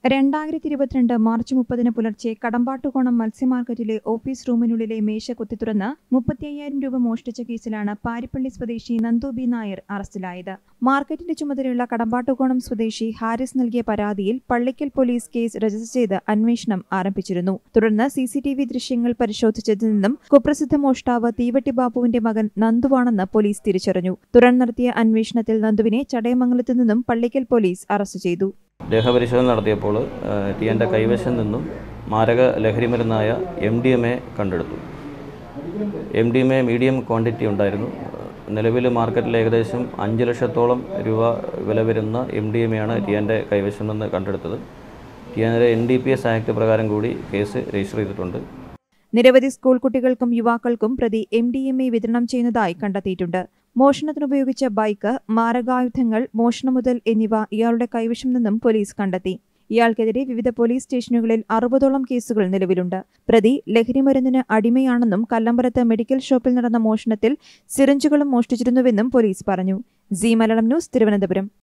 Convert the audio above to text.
രണ്ടായിരത്തി ഇരുപത്തിരണ്ട് മാർച്ച് മുപ്പതിന് പുലർച്ചെ കടമ്പാട്ടുകോണം മത്സ്യമാർക്കറ്റിലെ ഓഫീസ് റൂമിനുള്ളിലെ മേശ കുത്തിത്തുറന്ന് മുപ്പത്തി അയ്യായിരം രൂപ മോഷ്ടിച്ച കേസിലാണ് പാരിപ്പള്ളി സ്വദേശി നന്ദു ബി നായർ അറസ്റ്റിലായത് മാർക്കറ്റിന്റെ ചുമതലയുള്ള കടമ്പാട്ടുകോണം സ്വദേശി ഹാരിസ് നൽകിയ പരാതിയിൽ പള്ളിക്കൽ പോലീസ് കേസ് രജിസ്റ്റർ ചെയ്ത് അന്വേഷണം ആരംഭിച്ചിരുന്നു തുടർന്ന് സി സി ടി വി ദൃശ്യങ്ങൾ പരിശോധിച്ചതിൽ നിന്നും കുപ്രസിദ്ധ മോഷ്ടാവ് തീവട്ടി ബാബുവിന്റെ മകൻ നന്ദുവാണെന്ന് പോലീസ് തിരിച്ചറിഞ്ഞു തുടർന്ന് നടത്തിയ അന്വേഷണത്തിൽ നന്ദുവിനെ ചടയമംഗലത്തു നിന്നും പള്ളിക്കൽ പോലീസ് അറസ്റ്റ് ചെയ്തു ദേഹപരിശോധന നടത്തിയപ്പോൾ ടിയൻ്റെ കൈവശം നിന്നും മാരക ലഹരിമരുന്നായ എം ഡി എം എ കണ്ടെടുത്തു M D M A medium quantity ഉണ്ടായിരുന്നു നിലവിൽ മാർക്കറ്റിൽ ഏകദേശം അഞ്ച് ലക്ഷത്തോളം രൂപ വില വരുന്ന എം ഡി എം എയാണ് ടിയൻ്റെ കൈവശം നിന്ന് കണ്ടെടുത്തത് ടിയനെതിരെ N D P S act പ്രകാരം കൂടി കേസ് രജിസ്റ്റർ ചെയ്തിട്ടുണ്ട് നിരവധി സ്കൂൾ കുട്ടികൾക്കും യുവാക്കൾക്കും പ്രതി എം ഡി എം എ വിതരണം ചെയ്യുന്നതായി കണ്ടെത്തിയിട്ടുണ്ട് മോഷണത്തിനുപയോഗിച്ച ബൈക്ക് മാരകായുധങ്ങൾ മോഷണമുതൽ എന്നിവ ഇയാളുടെ കൈവശം നിന്നും പോലീസ് കണ്ടെത്തി ഇയാൾക്കെതിരെ വിവിധ പോലീസ് സ്റ്റേഷനുകളിൽ അറുപതോളം കേസുകൾ നിലവിലുണ്ട് പ്രതി ലഹരിമരുന്നിന് അടിമയാണെന്നും കല്ലമ്പലത്ത് മെഡിക്കൽ ഷോപ്പിൽ നടന്ന മോഷണത്തിൽ സിറിഞ്ചുകളും മോഷ്ടിച്ചിരുന്നുവെന്നും പോലീസ് പറഞ്ഞു സി മലയാളം ന്യൂസ് തിരുവനന്തപുരം